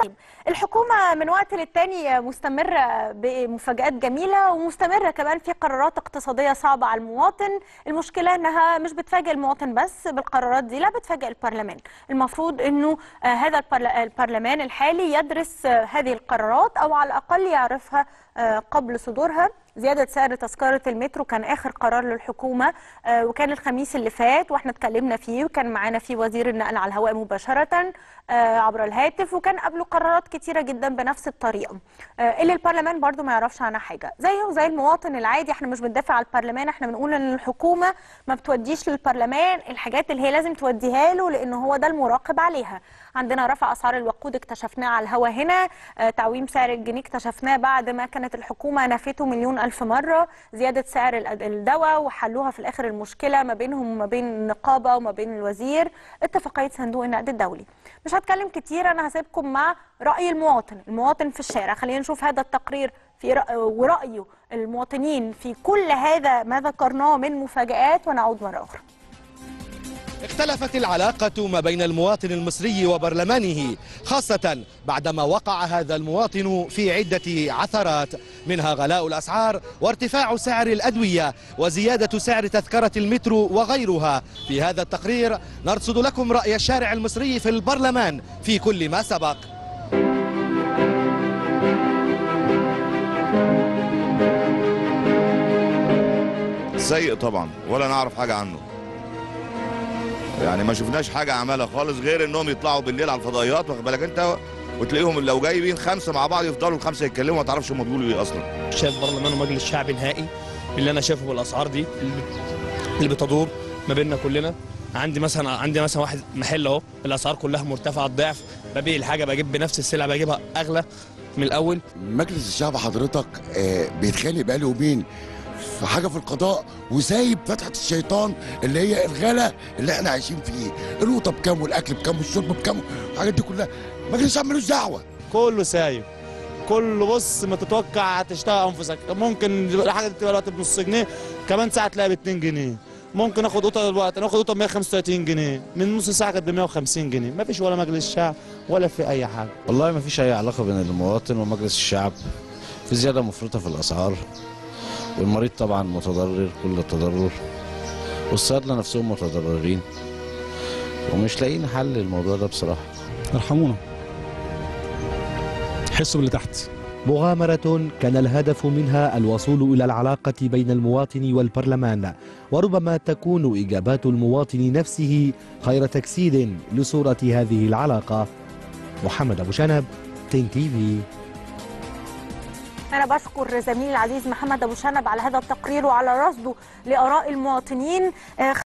الحكومة من وقت للتاني مستمرة بمفاجآت جميلة ومستمرة كمان في قرارات اقتصادية صعبة على المواطن المشكلة انها مش بتفاجئ المواطن بس بالقرارات دي لا بتفاجئ البرلمان المفروض انه آه، هذا البرل- البرلمان الحالي يدرس آه، هذه القرارات او على الاقل يعرفها آه، قبل صدورها زيادة سعر تذكرة المترو كان آخر قرار للحكومة آه، وكان الخميس اللي فات واحنا اتكلمنا فيه وكان معانا فيه وزير النقل على الهواء مباشرة آه، عبر الهاتف وكان قبله قرارات كتيرة جدا بنفس الطريقة آه، اللي البرلمان برضو ما يعرفش عنها حاجة زيه زي المواطن العادي احنا مش بندافع على البرلمان احنا بنقول ان الحكومة ما بتوديش للبرلمان الحاجات اللي هي لازم توديها له لان هو ده المراقب عليها عندنا رفع اسعار الوقود اكتشفناه على الهوا هنا آه، تعويم سعر الجنيه اكتشفناه بعد ما كانت الحكومة نفته مليون ألف مرة زيادة سعر الأد- الدواء وحلوها في الآخر المشكلة ما بينهم وما بين النقابة وما بين الوزير اتفاقية صندوق النقد الدولي مش هتكلم كتير أنا هسيبكم مع رأي المواطن المواطن في الشارع خلينا نشوف هذا التقرير في رأ... ورأيه المواطنين في كل هذا ما ذكرناه من مفاجآت ونعود مرة أخرى اختلفت العلاقة ما بين المواطن المصري وبرلمانه خاصة بعدما وقع هذا المواطن في عدة عثرات منها غلاء الأسعار وارتفاع سعر الأدوية وزيادة سعر تذكرة المترو وغيرها في هذا التقرير نرصد لكم رأي الشارع المصري في البرلمان في كل ما سبق سيء طبعا ولا نعرف حاجه عنه يعني ما شفناش حاجه عملها خالص غير انهم يطلعوا بالليل على الفضائيات واخد بالك انت وتلاقيهم لو جايبين خمسه مع بعض يفضلوا الخمسه يتكلموا ما تعرفش هم بيقولوا ايه اصلا شايف برلمان ومجلس شعبي نهائي اللي انا شايفه بالاسعار دي اللي, اللي بتدور ما بيننا كلنا عندي مثلا عندي مثلا واحد محل اهو الاسعار كلها مرتفعه الضعف ببيع الحاجه بجيب بنفس السلعه بجيبها اغلى من الاول مجلس الشعب حضرتك آه، بيتخانق بقاله يومين في حاجه في القضاء وسايب فتحه الشيطان اللي هي الغلا اللي احنا عايشين فيه القوطه بكام والاكل بكام والشرب بكام الحاجات دي كلها مجلس الشعب ملوش دعوه كله سايب كله بص ما تتوقع هتشتغل انفسك ممكن الحاجه دي تبقى دلوقتي بنص جنيه كمان ساعه تلاقيها ب 2 جنيه ممكن اخد قطه دلوقتي ناخد قطه ب 135 جنيه من نص ساعه كانت ب 150 جنيه ما فيش ولا مجلس شعب ولا في اي حاجه والله ما فيش اي علاقه بين المواطن ومجلس الشعب في زياده مفرطه في الاسعار والمريض طبعا متضرر كل التضرر والصيادله نفسهم متضررين ومش لاقيين حل للموضوع ده بصراحه ارحمونا حسوا باللي تحت مغامرة كان الهدف منها الوصول إلى العلاقة بين المواطن والبرلمان وربما تكون إجابات المواطن نفسه خير تجسيد لصورة هذه العلاقة محمد أبو شنب تين تي في أنا بشكر زميلي العزيز محمد أبو شنب على هذا التقرير وعلى رصده لآراء المواطنين آه،